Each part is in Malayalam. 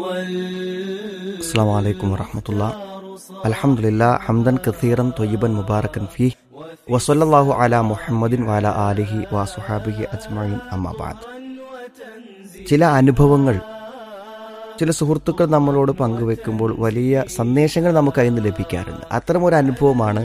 السلام عليكم ورحمة الله الحمد لله حمدا كثيرا طيبا مباركا فيه وصلى الله على محمد وعلى آله وصحابه أجمعين أما بعد ചില അനുഭവങ്ങൾ ചില സുഹൃത്തുക്കൾ നമ്മളോട് പങ്കുവെക്കുമ്പോൾ വലിയ സന്ദേശങ്ങൾ നമുക്ക് അതിൽ നിന്ന് ലഭിക്കാറുണ്ട് അത്തരം ഒരു അനുഭവമാണ്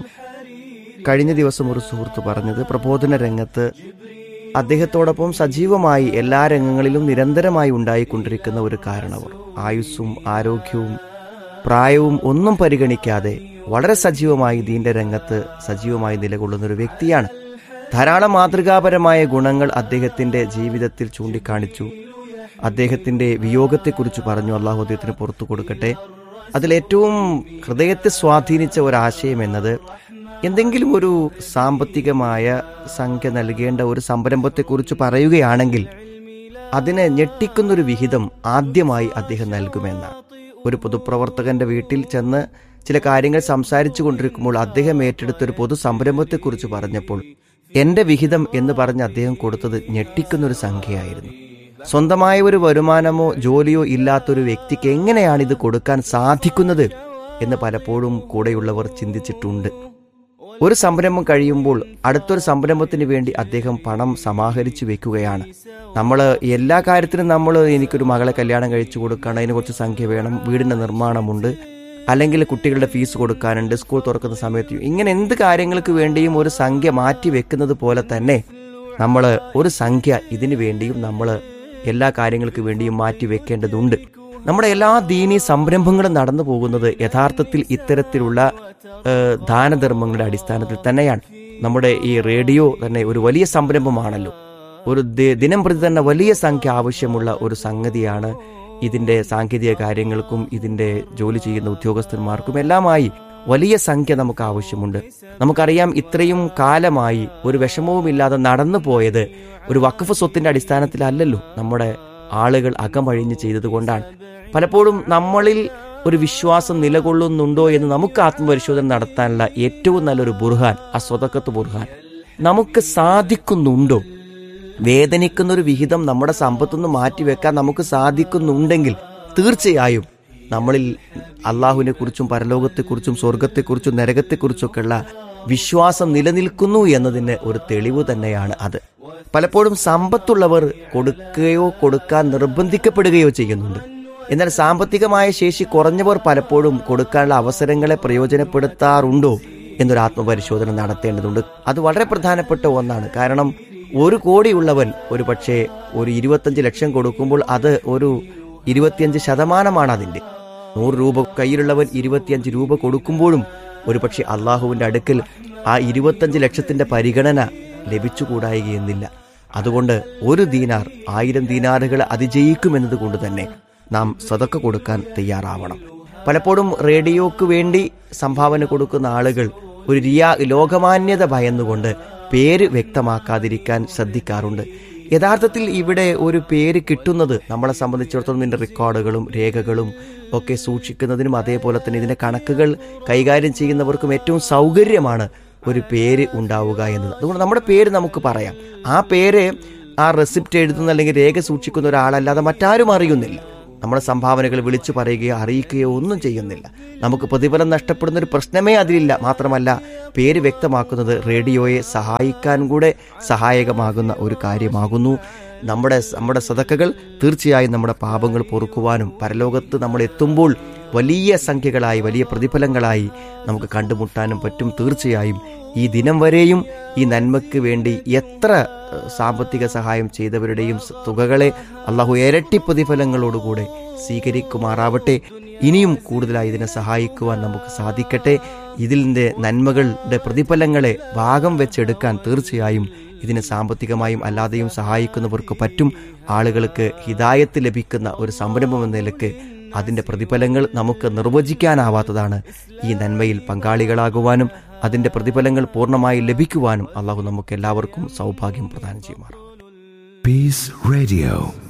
കഴിഞ്ഞ ദിവസം ഒരു സുഹൃത്ത് പറഞ്ഞത് പ്രബോധന രംഗത്ത് അദ്ദേഹത്തോടൊപ്പം സജീവമായി എല്ലാ രംഗങ്ങളിലും നിരന്തരമായി ഉണ്ടായിക്കൊണ്ടിരിക്കുന്ന ഒരു കാരണവർ ആയുസ്സും ആരോഗ്യവും പ്രായവും ഒന്നും പരിഗണിക്കാതെ വളരെ സജീവമായി ദീന്റെ രംഗത്ത് സജീവമായി നിലകൊള്ളുന്ന ഒരു വ്യക്തിയാണ് ധാരാളം മാതൃകാപരമായ ഗുണങ്ങൾ അദ്ദേഹത്തിന്റെ ജീവിതത്തിൽ ചൂണ്ടിക്കാണിച്ചു അദ്ദേഹത്തിന്റെ വിയോഗത്തെക്കുറിച്ച് പറഞ്ഞു അള്ളാഹു അദ്ദേഹത്തിന് പുറത്തു കൊടുക്കട്ടെ അതിലേറ്റവും ഹൃദയത്തെ സ്വാധീനിച്ച ഒരാശയം എന്നത് എന്തെങ്കിലും ഒരു സാമ്പത്തികമായ സംഖ്യ നൽകേണ്ട ഒരു സംരംഭത്തെക്കുറിച്ച് പറയുകയാണെങ്കിൽ അതിനെ ഞെട്ടിക്കുന്നൊരു വിഹിതം ആദ്യമായി അദ്ദേഹം നൽകുമെന്നാണ് ഒരു പൊതുപ്രവർത്തകന്റെ വീട്ടിൽ ചെന്ന് ചില കാര്യങ്ങൾ സംസാരിച്ചു കൊണ്ടിരിക്കുമ്പോൾ അദ്ദേഹം ഏറ്റെടുത്ത ഒരു പൊതു സംരംഭത്തെക്കുറിച്ച് പറഞ്ഞപ്പോൾ എന്റെ വിഹിതം എന്ന് പറഞ്ഞ് അദ്ദേഹം കൊടുത്തത് ഞെട്ടിക്കുന്നൊരു സംഖ്യയായിരുന്നു സ്വന്തമായ ഒരു വരുമാനമോ ജോലിയോ ഇല്ലാത്തൊരു വ്യക്തിക്ക് എങ്ങനെയാണ് ഇത് കൊടുക്കാൻ സാധിക്കുന്നത് എന്ന് പലപ്പോഴും കൂടെയുള്ളവർ ചിന്തിച്ചിട്ടുണ്ട് ഒരു സംരംഭം കഴിയുമ്പോൾ അടുത്തൊരു സംരംഭത്തിന് വേണ്ടി അദ്ദേഹം പണം സമാഹരിച്ചു വെക്കുകയാണ് നമ്മൾ എല്ലാ കാര്യത്തിനും നമ്മൾ എനിക്കൊരു മകളെ കല്യാണം കഴിച്ചു കൊടുക്കണം അതിന് കുറച്ച് സംഖ്യ വേണം വീടിന്റെ നിർമ്മാണമുണ്ട് അല്ലെങ്കിൽ കുട്ടികളുടെ ഫീസ് കൊടുക്കാനുണ്ട് സ്കൂൾ തുറക്കുന്ന സമയത്ത് ഇങ്ങനെ എന്ത് കാര്യങ്ങൾക്ക് വേണ്ടിയും ഒരു സംഖ്യ മാറ്റി വെക്കുന്നത് പോലെ തന്നെ നമ്മൾ ഒരു സംഖ്യ ഇതിനു വേണ്ടിയും നമ്മൾ എല്ലാ കാര്യങ്ങൾക്ക് വേണ്ടിയും മാറ്റി വെക്കേണ്ടതുണ്ട് നമ്മുടെ എല്ലാ ദീനീ സംരംഭങ്ങളും നടന്നു പോകുന്നത് യഥാർത്ഥത്തിൽ ഇത്തരത്തിലുള്ള ദാനധർമ്മങ്ങളുടെ അടിസ്ഥാനത്തിൽ തന്നെയാണ് നമ്മുടെ ഈ റേഡിയോ തന്നെ ഒരു വലിയ സംരംഭമാണല്ലോ ഒരു ദിനം പ്രതി തന്നെ വലിയ സംഖ്യ ആവശ്യമുള്ള ഒരു സംഗതിയാണ് ഇതിന്റെ സാങ്കേതിക കാര്യങ്ങൾക്കും ഇതിന്റെ ജോലി ചെയ്യുന്ന ഉദ്യോഗസ്ഥന്മാർക്കും എല്ലാമായി വലിയ സംഖ്യ നമുക്ക് ആവശ്യമുണ്ട് നമുക്കറിയാം ഇത്രയും കാലമായി ഒരു വിഷമവുമില്ലാതെ നടന്നു പോയത് ഒരു വഖഫ് സ്വത്തിന്റെ അടിസ്ഥാനത്തിലല്ലല്ലോ നമ്മുടെ ആളുകൾ അകമഴിഞ്ഞ് ചെയ്തതുകൊണ്ടാണ് പലപ്പോഴും നമ്മളിൽ ഒരു വിശ്വാസം നിലകൊള്ളുന്നുണ്ടോ എന്ന് നമുക്ക് ആത്മപരിശോധന നടത്താനുള്ള ഏറ്റവും നല്ലൊരു ബുർഹാൻ ആ സ്വതക്കത്ത് ബുർഹാൻ നമുക്ക് സാധിക്കുന്നുണ്ടോ വേദനിക്കുന്ന ഒരു വിഹിതം നമ്മുടെ സമ്പത്തുനിന്ന് മാറ്റിവെക്കാൻ നമുക്ക് സാധിക്കുന്നുണ്ടെങ്കിൽ തീർച്ചയായും നമ്മളിൽ അള്ളാഹുവിനെ കുറിച്ചും പരലോകത്തെക്കുറിച്ചും സ്വർഗത്തെക്കുറിച്ചും നരകത്തെക്കുറിച്ചൊക്കെയുള്ള വിശ്വാസം നിലനിൽക്കുന്നു എന്നതിന് ഒരു തെളിവ് തന്നെയാണ് അത് പലപ്പോഴും സമ്പത്തുള്ളവർ കൊടുക്കുകയോ കൊടുക്കാൻ നിർബന്ധിക്കപ്പെടുകയോ ചെയ്യുന്നുണ്ട് എന്നാൽ സാമ്പത്തികമായ ശേഷി കുറഞ്ഞവർ പലപ്പോഴും കൊടുക്കാനുള്ള അവസരങ്ങളെ പ്രയോജനപ്പെടുത്താറുണ്ടോ എന്നൊരു ആത്മപരിശോധന നടത്തേണ്ടതുണ്ട് അത് വളരെ പ്രധാനപ്പെട്ട ഒന്നാണ് കാരണം ഒരു കോടിയുള്ളവൻ ഒരു പക്ഷേ ഒരു ഇരുപത്തഞ്ച് ലക്ഷം കൊടുക്കുമ്പോൾ അത് ഒരു ഇരുപത്തിയഞ്ച് ശതമാനമാണ് അതിൻ്റെ നൂറ് രൂപ കയ്യിലുള്ളവൻ ഇരുപത്തിയഞ്ച് രൂപ കൊടുക്കുമ്പോഴും ഒരു പക്ഷേ അള്ളാഹുവിൻ്റെ അടുക്കൽ ആ ഇരുപത്തഞ്ച് ലക്ഷത്തിന്റെ പരിഗണന ലഭിച്ചുകൂടായികയെന്നില്ല അതുകൊണ്ട് ഒരു ദീനാർ ആയിരം ദീനാറുകൾ അതിജയിക്കുമെന്നത് കൊണ്ട് തന്നെ നാം സതക്ക കൊടുക്കാൻ തയ്യാറാവണം പലപ്പോഴും റേഡിയോക്ക് വേണ്ടി സംഭാവന കൊടുക്കുന്ന ആളുകൾ ഒരു റിയാ ലോകമാന്യത ഭയന്നുകൊണ്ട് പേര് വ്യക്തമാക്കാതിരിക്കാൻ ശ്രദ്ധിക്കാറുണ്ട് യഥാർത്ഥത്തിൽ ഇവിടെ ഒരു പേര് കിട്ടുന്നത് നമ്മളെ സംബന്ധിച്ചിടത്തോളം ഇതിന്റെ റെക്കോർഡുകളും രേഖകളും ഒക്കെ സൂക്ഷിക്കുന്നതിനും അതേപോലെ തന്നെ ഇതിന്റെ കണക്കുകൾ കൈകാര്യം ചെയ്യുന്നവർക്കും ഏറ്റവും സൗകര്യമാണ് ഒരു പേര് ഉണ്ടാവുക എന്നത് അതുകൊണ്ട് നമ്മുടെ പേര് നമുക്ക് പറയാം ആ പേര് ആ റെസിപ്റ്റ് എഴുതുന്ന അല്ലെങ്കിൽ രേഖ സൂക്ഷിക്കുന്ന ഒരാളല്ലാതെ മറ്റാരും അറിയുന്നില്ല നമ്മുടെ സംഭാവനകൾ വിളിച്ചു പറയുകയോ അറിയിക്കുകയോ ഒന്നും ചെയ്യുന്നില്ല നമുക്ക് പ്രതിഫലം നഷ്ടപ്പെടുന്ന ഒരു പ്രശ്നമേ അതിലില്ല മാത്രമല്ല പേര് വ്യക്തമാക്കുന്നത് റേഡിയോയെ സഹായിക്കാൻ കൂടെ സഹായകമാകുന്ന ഒരു കാര്യമാകുന്നു നമ്മുടെ നമ്മുടെ സതക്കകൾ തീർച്ചയായും നമ്മുടെ പാപങ്ങൾ പൊറുക്കുവാനും പരലോകത്ത് നമ്മൾ എത്തുമ്പോൾ വലിയ സംഖ്യകളായി വലിയ പ്രതിഫലങ്ങളായി നമുക്ക് കണ്ടുമുട്ടാനും പറ്റും തീർച്ചയായും ഈ ദിനം വരെയും ഈ നന്മയ്ക്ക് വേണ്ടി എത്ര സാമ്പത്തിക സഹായം ചെയ്തവരുടെയും തുകകളെ അള്ളാഹു ഇരട്ടി പ്രതിഫലങ്ങളോടുകൂടെ സ്വീകരിക്കുമാറാവട്ടെ ഇനിയും കൂടുതലായി ഇതിനെ സഹായിക്കുവാൻ നമുക്ക് സാധിക്കട്ടെ ഇതിൻ്റെ നന്മകളുടെ പ്രതിഫലങ്ങളെ ഭാഗം വെച്ചെടുക്കാൻ തീർച്ചയായും ഇതിനെ സാമ്പത്തികമായും അല്ലാതെയും സഹായിക്കുന്നവർക്ക് പറ്റും ആളുകൾക്ക് ഹിതായത്ത് ലഭിക്കുന്ന ഒരു സംരംഭം എന്ന നിലക്ക് അതിന്റെ പ്രതിഫലങ്ങൾ നമുക്ക് നിർവചിക്കാനാവാത്തതാണ് ഈ നന്മയിൽ പങ്കാളികളാകുവാനും അതിന്റെ പ്രതിഫലങ്ങൾ പൂർണ്ണമായി ലഭിക്കുവാനും അള്ളാഹു നമുക്ക് എല്ലാവർക്കും സൗഭാഗ്യം പ്രദാനം ചെയ്യുമാറാം Peace Radio.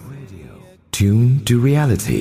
Tune to reality.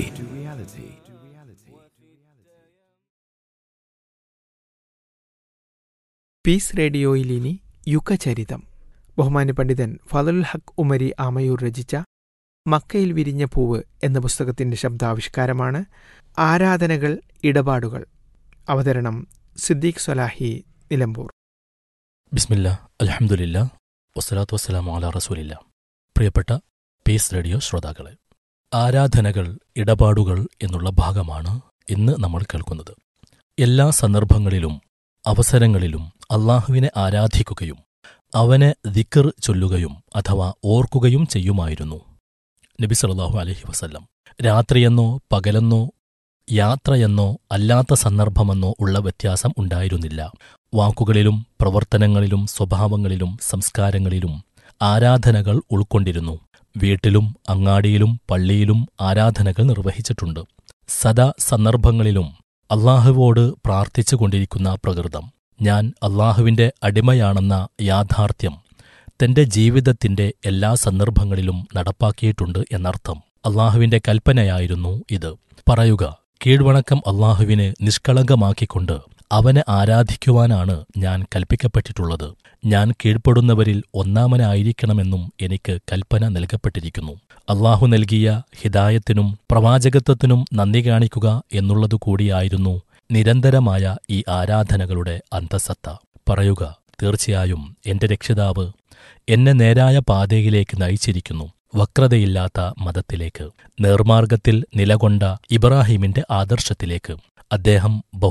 Peace റേഡിയോയിൽ ഇനി യുഗചരിതം ബഹുമാന്യ പണ്ഡിതൻ ഫതുൽ ഹക്ക് ഉമരി ആമയൂർ രചിച്ച മക്കയിൽ വിരിഞ്ഞ പൂവ് എന്ന പുസ്തകത്തിന്റെ ശബ്ദാവിഷ്കാരമാണ് ആരാധനകൾ ഇടപാടുകൾ അവതരണം സിദ്ദീഖ് സ്വലാഹി നിലമ്പൂർ ബിസ്മില്ല അലഹമുല്ല വസ്സലാത്തു വസ്സലാമു അല റസൂലില്ല പ്രിയപ്പെട്ട പീസ് റേഡിയോ ശ്രോതാക്കളെ ആരാധനകൾ ഇടപാടുകൾ എന്നുള്ള ഭാഗമാണ് ഇന്ന് നമ്മൾ കേൾക്കുന്നത് എല്ലാ സന്ദർഭങ്ങളിലും അവസരങ്ങളിലും അള്ളാഹുവിനെ ആരാധിക്കുകയും അവനെ ദിക്കർ ചൊല്ലുകയും അഥവാ ഓർക്കുകയും ചെയ്യുമായിരുന്നു നബി സല്ലല്ലാഹു അലൈഹി വസല്ലം രാത്രിയെന്നോ പകലെന്നോ യാത്രയെന്നോ അല്ലാത്ത സന്ദർഭമെന്നോ ഉള്ള വ്യത്യാസം ഉണ്ടായിരുന്നില്ല വാക്കുകളിലും പ്രവർത്തനങ്ങളിലും സ്വഭാവങ്ങളിലും സംസ്കാരങ്ങളിലും ആരാധനകൾ ഉൾക്കൊണ്ടിരുന്നു വീട്ടിലും അങ്ങാടിയിലും പള്ളിയിലും ആരാധനകൾ നിർവഹിച്ചിട്ടുണ്ട് സദാ സന്ദർഭങ്ങളിലും അള്ളാഹുവോട് പ്രാർത്ഥിച്ചുകൊണ്ടിരിക്കുന്ന പ്രകൃതം ഞാൻ അള്ളാഹുവിന്റെ അടിമയാണെന്ന യാഥാർത്ഥ്യം തന്റെ ജീവിതത്തിന്റെ എല്ലാ സന്ദർഭങ്ങളിലും നടപ്പാക്കിയിട്ടുണ്ട് എന്നർത്ഥം അള്ളാഹുവിന്റെ കൽപ്പനയായിരുന്നു ഇത് പറയുക കീഴ്വണക്കം അള്ളാഹുവിന് നിഷ്കളങ്കമാക്കിക്കൊണ്ട് അവനെ ആരാധിക്കുവാനാണ് ഞാൻ കൽപ്പിക്കപ്പെട്ടിട്ടുള്ളത് ഞാൻ കീഴ്പ്പെടുന്നവരിൽ ഒന്നാമനായിരിക്കണമെന്നും എനിക്ക് കൽപ്പന നൽകപ്പെട്ടിരിക്കുന്നു അള്ളാഹു നൽകിയ ഹിദായത്തിനും പ്രവാചകത്വത്തിനും നന്ദി കാണിക്കുക എന്നുള്ളതു കൂടിയായിരുന്നു നിരന്തരമായ ഈ ആരാധനകളുടെ അന്തസത്ത പറയുക തീർച്ചയായും എന്റെ രക്ഷിതാവ് എന്നെ നേരായ പാതയിലേക്ക് നയിച്ചിരിക്കുന്നു വക്രതയില്ലാത്ത മതത്തിലേക്ക് നേർമാർഗത്തിൽ നിലകൊണ്ട ഇബ്രാഹിമിന്റെ ആദർശത്തിലേക്ക് അദ്ദേഹം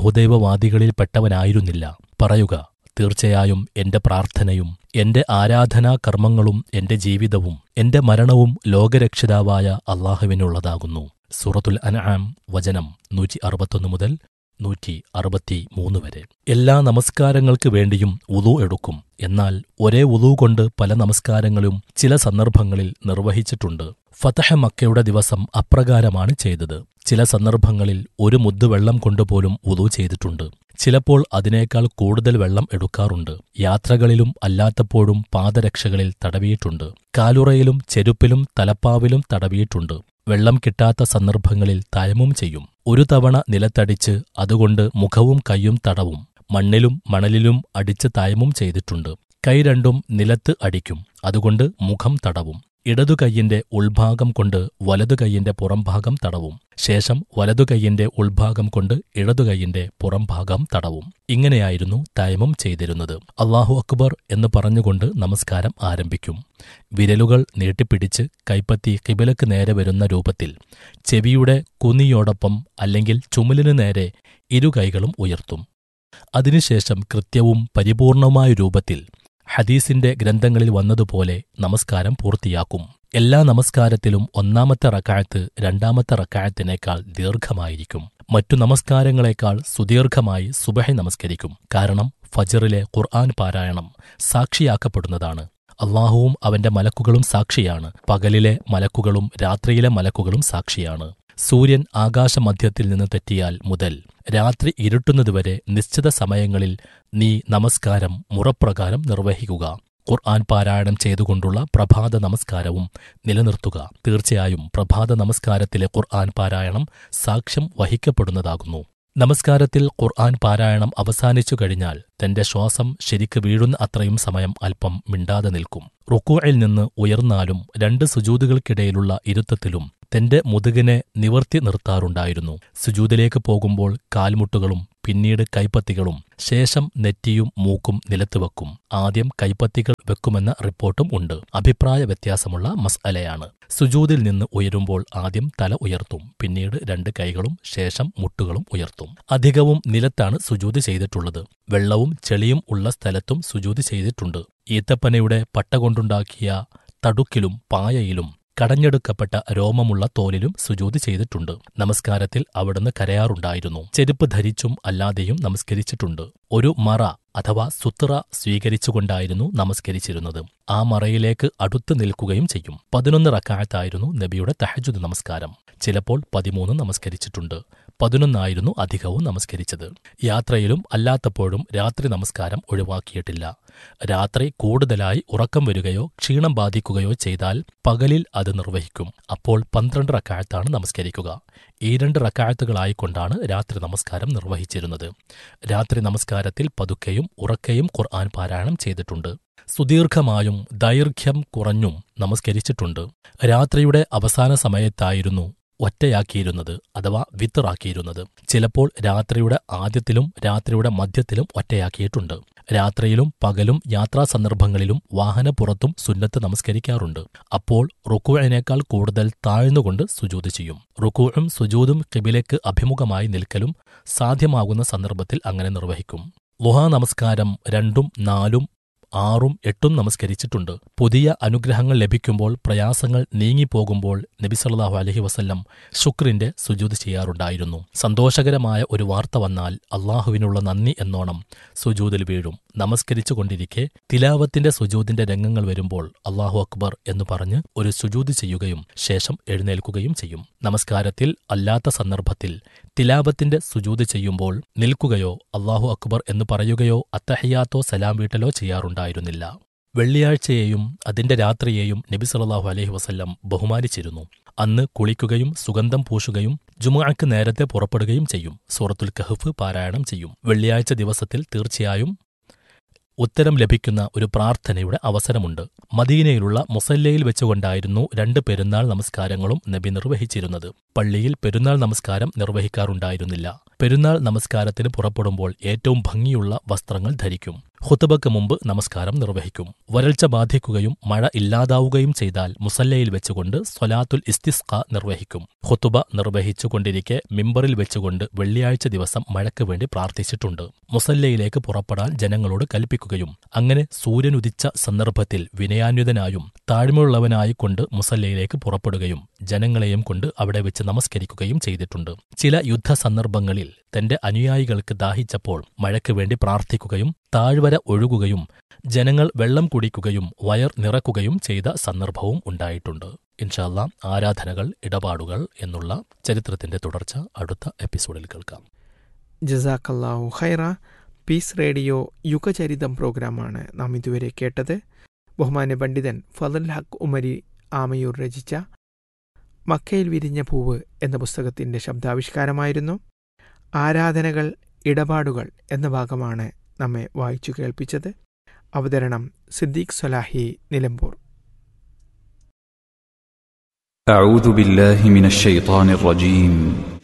ബഹുദൈവവാദികളിൽപ്പെട്ടവനായിരുന്നില്ല പറയുക തീർച്ചയായും എന്റെ പ്രാർത്ഥനയും എന്റെ ആരാധനാ കർമ്മങ്ങളും എന്റെ ജീവിതവും എന്റെ മരണവും ലോകരക്ഷിതാവായ അള്ളാഹുവിനുള്ളതാകുന്നു സൂറത്തുൽ അൻആം വചനം നൂറ്റി അറുപത്തൊന്ന് മുതൽ നൂറ്റി അറുപത്തിമൂന്ന് വരെ എല്ലാ നമസ്കാരങ്ങൾക്ക് വേണ്ടിയും ഉളു എടുക്കും എന്നാൽ ഒരേ ഉളു കൊണ്ട് പല നമസ്കാരങ്ങളും ചില സന്ദർഭങ്ങളിൽ നിർവഹിച്ചിട്ടുണ്ട് ഫതഹ മക്കയുടെ ദിവസം അപ്രകാരമാണ് ചെയ്തത് ചില സന്ദർഭങ്ങളിൽ ഒരു മുദ്ദ് വെള്ളം കൊണ്ടുപോലും ഉളു ചെയ്തിട്ടുണ്ട് ചിലപ്പോൾ അതിനേക്കാൾ കൂടുതൽ വെള്ളം എടുക്കാറുണ്ട് യാത്രകളിലും അല്ലാത്തപ്പോഴും പാദരക്ഷകളിൽ തടവിയിട്ടുണ്ട് കാലുറയിലും ചെരുപ്പിലും തലപ്പാവിലും തടവിയിട്ടുണ്ട് വെള്ളം കിട്ടാത്ത സന്ദർഭങ്ങളിൽ തയമും ചെയ്യും ഒരു തവണ നിലത്തടിച്ച് അതുകൊണ്ട് മുഖവും കൈയും തടവും മണ്ണിലും മണലിലും അടിച്ച് തയമും ചെയ്തിട്ടുണ്ട് കൈ രണ്ടും നിലത്ത് അടിക്കും അതുകൊണ്ട് മുഖം തടവും ഇടതു കൈയിന്റെ ഉൾഭാഗം കൊണ്ട് വലതു കൈയിന്റെ പുറംഭാഗം തടവും ശേഷം വലതു കൈയിന്റെ ഉൾഭാഗം കൊണ്ട് ഇടതു കൈയിന്റെ പുറംഭാഗം തടവും ഇങ്ങനെയായിരുന്നു തയമം ചെയ്തിരുന്നത് അള്ളാഹു അക്ബർ എന്ന് പറഞ്ഞുകൊണ്ട് നമസ്കാരം ആരംഭിക്കും വിരലുകൾ നീട്ടിപ്പിടിച്ച് കൈപ്പത്തി കിബിലക്ക് നേരെ വരുന്ന രൂപത്തിൽ ചെവിയുടെ കുന്നിയോടൊപ്പം അല്ലെങ്കിൽ ചുമലിനു നേരെ ഇരു കൈകളും ഉയർത്തും അതിനുശേഷം കൃത്യവും പരിപൂർണമായ രൂപത്തിൽ ഹദീസിന്റെ ഗ്രന്ഥങ്ങളിൽ വന്നതുപോലെ നമസ്കാരം പൂർത്തിയാക്കും എല്ലാ നമസ്കാരത്തിലും ഒന്നാമത്തെ റക്കായത്ത് രണ്ടാമത്തെ റക്കായത്തിനേക്കാൾ ദീർഘമായിരിക്കും മറ്റു നമസ്കാരങ്ങളെക്കാൾ സുദീർഘമായി സുബഹി നമസ്കരിക്കും കാരണം ഫജറിലെ ഖുർആൻ പാരായണം സാക്ഷിയാക്കപ്പെടുന്നതാണ് അള്ളാഹുവും അവന്റെ മലക്കുകളും സാക്ഷിയാണ് പകലിലെ മലക്കുകളും രാത്രിയിലെ മലക്കുകളും സാക്ഷിയാണ് സൂര്യൻ ആകാശമധ്യത്തിൽ നിന്ന് തെറ്റിയാൽ മുതൽ രാത്രി ഇരുട്ടുന്നതുവരെ നിശ്ചിത സമയങ്ങളിൽ നീ നമസ്കാരം മുറപ്രകാരം നിർവഹിക്കുക ഖുർആൻ പാരായണം ചെയ്തുകൊണ്ടുള്ള പ്രഭാത നമസ്കാരവും നിലനിർത്തുക തീർച്ചയായും പ്രഭാത നമസ്കാരത്തിലെ ഖുർആൻ പാരായണം സാക്ഷ്യം വഹിക്കപ്പെടുന്നതാകുന്നു നമസ്കാരത്തിൽ ഖുർആൻ പാരായണം അവസാനിച്ചു കഴിഞ്ഞാൽ തന്റെ ശ്വാസം ശരിക്ക് വീഴുന്ന അത്രയും സമയം അല്പം മിണ്ടാതെ നിൽക്കും റുക്കൂയിൽ നിന്ന് ഉയർന്നാലും രണ്ട് സുജൂതുകൾക്കിടയിലുള്ള ഇരുത്തത്തിലും തന്റെ മുതുകിനെ നിവർത്തി നിർത്താറുണ്ടായിരുന്നു സുജൂതിലേക്ക് പോകുമ്പോൾ കാൽമുട്ടുകളും പിന്നീട് കൈപ്പത്തികളും ശേഷം നെറ്റിയും മൂക്കും നിലത്ത് വെക്കും ആദ്യം കൈപ്പത്തികൾ വെക്കുമെന്ന റിപ്പോർട്ടും ഉണ്ട് അഭിപ്രായ വ്യത്യാസമുള്ള മസ്അലയാണ് സുജൂതിൽ നിന്ന് ഉയരുമ്പോൾ ആദ്യം തല ഉയർത്തും പിന്നീട് രണ്ട് കൈകളും ശേഷം മുട്ടുകളും ഉയർത്തും അധികവും നിലത്താണ് സുജൂതി ചെയ്തിട്ടുള്ളത് വെള്ളവും ചെളിയും ഉള്ള സ്ഥലത്തും സുജൂതി ചെയ്തിട്ടുണ്ട് ഈത്തപ്പനയുടെ പട്ട കൊണ്ടുണ്ടാക്കിയ തടുക്കിലും പായയിലും കടഞ്ഞെടുക്കപ്പെട്ട രോമമുള്ള തോലിലും സുജൂതി ചെയ്തിട്ടുണ്ട് നമസ്കാരത്തിൽ അവിടുന്ന് കരയാറുണ്ടായിരുന്നു ചെരുപ്പ് ധരിച്ചും അല്ലാതെയും നമസ്കരിച്ചിട്ടുണ്ട് ഒരു മറ അഥവാ സുത്ര സ്വീകരിച്ചുകൊണ്ടായിരുന്നു നമസ്കരിച്ചിരുന്നത് ആ മറയിലേക്ക് അടുത്ത് നിൽക്കുകയും ചെയ്യും പതിനൊന്ന് റക്കായത്തായിരുന്നു നബിയുടെ തഹജുദ് നമസ്കാരം ചിലപ്പോൾ പതിമൂന്ന് നമസ്കരിച്ചിട്ടുണ്ട് പതിനൊന്നായിരുന്നു അധികവും നമസ്കരിച്ചത് യാത്രയിലും അല്ലാത്തപ്പോഴും രാത്രി നമസ്കാരം ഒഴിവാക്കിയിട്ടില്ല രാത്രി കൂടുതലായി ഉറക്കം വരികയോ ക്ഷീണം ബാധിക്കുകയോ ചെയ്താൽ പകലിൽ അത് നിർവഹിക്കും അപ്പോൾ പന്ത്രണ്ട് റക്കാഴത്താണ് നമസ്കരിക്കുക ഈ രണ്ട് റക്കാഴത്തുകളായിക്കൊണ്ടാണ് രാത്രി നമസ്കാരം നിർവഹിച്ചിരുന്നത് രാത്രി നമസ്കാരത്തിൽ പതുക്കെയും ഉറക്കെയും ഖുർആൻ പാരായണം ചെയ്തിട്ടുണ്ട് സുദീർഘമായും ദൈർഘ്യം കുറഞ്ഞും നമസ്കരിച്ചിട്ടുണ്ട് രാത്രിയുടെ അവസാന സമയത്തായിരുന്നു ഒറ്റയാക്കിയിരുന്നത് അഥവാ വിത്തറാക്കിയിരുന്നത് ചിലപ്പോൾ രാത്രിയുടെ ആദ്യത്തിലും രാത്രിയുടെ മധ്യത്തിലും ഒറ്റയാക്കിയിട്ടുണ്ട് രാത്രിയിലും പകലും യാത്രാ സന്ദർഭങ്ങളിലും വാഹനപ്പുറത്തും സുന്നത്ത് നമസ്കരിക്കാറുണ്ട് അപ്പോൾ റുക്കൂഴിനേക്കാൾ കൂടുതൽ താഴ്ന്നുകൊണ്ട് സുജൂത് ചെയ്യും റുക്കൂഴും സുജൂതും കിബിലേക്ക് അഭിമുഖമായി നിൽക്കലും സാധ്യമാകുന്ന സന്ദർഭത്തിൽ അങ്ങനെ നിർവഹിക്കും ലുഹാ നമസ്കാരം രണ്ടും നാലും ആറും എട്ടും നമസ്കരിച്ചിട്ടുണ്ട് പുതിയ അനുഗ്രഹങ്ങൾ ലഭിക്കുമ്പോൾ പ്രയാസങ്ങൾ നീങ്ങിപ്പോകുമ്പോൾ നബി സല്ലല്ലാഹു അലൈഹി വസല്ലം ശുക്രിന്റെ സുജൂത് ചെയ്യാറുണ്ടായിരുന്നു സന്തോഷകരമായ ഒരു വാർത്ത വന്നാൽ അള്ളാഹുവിനുള്ള നന്ദി എന്നോണം സുജൂതിൽ വീഴും നമസ്കരിച്ചുകൊണ്ടിരിക്കെ തിലാവത്തിന്റെ സുജൂതിന്റെ രംഗങ്ങൾ വരുമ്പോൾ അള്ളാഹു അക്ബർ എന്ന് പറഞ്ഞ് ഒരു സുജൂത് ചെയ്യുകയും ശേഷം എഴുന്നേൽക്കുകയും ചെയ്യും നമസ്കാരത്തിൽ അല്ലാത്ത സന്ദർഭത്തിൽ തിലാവത്തിന്റെ സുജൂത് ചെയ്യുമ്പോൾ നിൽക്കുകയോ അള്ളാഹു അക്ബർ എന്ന് പറയുകയോ അത്തഹയ്യാത്തോ സലാം വീട്ടലോ ചെയ്യാറുണ്ടായിരുന്നില്ല വെള്ളിയാഴ്ചയെയും അതിന്റെ രാത്രിയെയും നബി സല്ലല്ലാഹു അലൈഹി വസല്ലം ബഹുമാനിച്ചിരുന്നു അന്ന് കുളിക്കുകയും സുഗന്ധം പൂശുകയും ജുമുഅക്ക് നേരത്തെ പുറപ്പെടുകയും ചെയ്യും സൂറത്തുൽ കഹഫ് പാരായണം ചെയ്യും വെള്ളിയാഴ്ച ദിവസത്തിൽ തീർച്ചയായും ഉത്തരം ലഭിക്കുന്ന ഒരു പ്രാർത്ഥനയുടെ അവസരമുണ്ട് മദീനയിലുള്ള മുസല്ലയിൽ വെച്ചുകൊണ്ടായിരുന്നു രണ്ട് പെരുന്നാൾ നമസ്കാരങ്ങളും നബി നിർവഹിച്ചിരുന്നത് പള്ളിയിൽ പെരുന്നാൾ നമസ്കാരം നിർവഹിക്കാറുണ്ടായിരുന്നില്ല പെരുന്നാൾ നമസ്കാരത്തിന് പുറപ്പെടുമ്പോൾ ഏറ്റവും ഭംഗിയുള്ള വസ്ത്രങ്ങൾ ധരിക്കും ഹുത്തുബക്ക് മുമ്പ് നമസ്കാരം നിർവഹിക്കും വരൾച്ച ബാധിക്കുകയും മഴ ഇല്ലാതാവുകയും ചെയ്താൽ മുസല്ലയിൽ വെച്ചുകൊണ്ട് സ്വലാത്തുൽ ഇസ്തിസ്ക നിർവഹിക്കും ഹുത്തുബ നിർവഹിച്ചുകൊണ്ടിരിക്കെ മിമ്പറിൽ വെച്ചുകൊണ്ട് വെള്ളിയാഴ്ച ദിവസം മഴയ്ക്ക് വേണ്ടി പ്രാർത്ഥിച്ചിട്ടുണ്ട് മുസല്ലയിലേക്ക് പുറപ്പെടാൻ ജനങ്ങളോട് കൽപ്പിക്കുകയും അങ്ങനെ സൂര്യനുദിച്ച സന്ദർഭത്തിൽ വിനയാന്വിതനായും താഴ്മയുള്ളവനായിക്കൊണ്ട് മുസല്ലയിലേക്ക് പുറപ്പെടുകയും ജനങ്ങളെയും കൊണ്ട് അവിടെ വെച്ച് നമസ്കരിക്കുകയും ചെയ്തിട്ടുണ്ട് ചില യുദ്ധ സന്ദർഭങ്ങളിൽ തന്റെ അനുയായികൾക്ക് ദാഹിച്ചപ്പോൾ മഴയ്ക്ക് വേണ്ടി പ്രാർത്ഥിക്കുകയും താഴ്വര ഒഴുകുകയും ജനങ്ങൾ വെള്ളം കുടിക്കുകയും വയർ നിറക്കുകയും ചെയ്ത സന്ദർഭവും ഉണ്ടായിട്ടുണ്ട് ഇൻഷാല്ല ആരാധനകൾ ഇടപാടുകൾ എന്നുള്ള ചരിത്രത്തിന്റെ തുടർച്ച അടുത്ത എപ്പിസോഡിൽ കേൾക്കാം ജസാക്കല്ലാഹു ഖൈറ പീസ് റേഡിയോ യുഗചരിതം പ്രോഗ്രാമാണ് നാം ഇതുവരെ കേട്ടത് ബഹുമാന്യ പണ്ഡിതൻ ഫതൽ ഹക്ക് ഉമരി ആമയൂർ രചിച്ച മക്കയിൽ വിരിഞ്ഞ പൂവ് എന്ന പുസ്തകത്തിന്റെ ശബ്ദാവിഷ്കാരമായിരുന്നു ആരാധനകൾ ഇടപാടുകൾ എന്ന ഭാഗമാണ് നമ്മെ വായിച്ചു കേൾപ്പിച്ചത് അവതരണം സിദ്ദീഖ് സൊലാഹി നിലമ്പൂർ أعوذ بالله من الشيطان الرجيم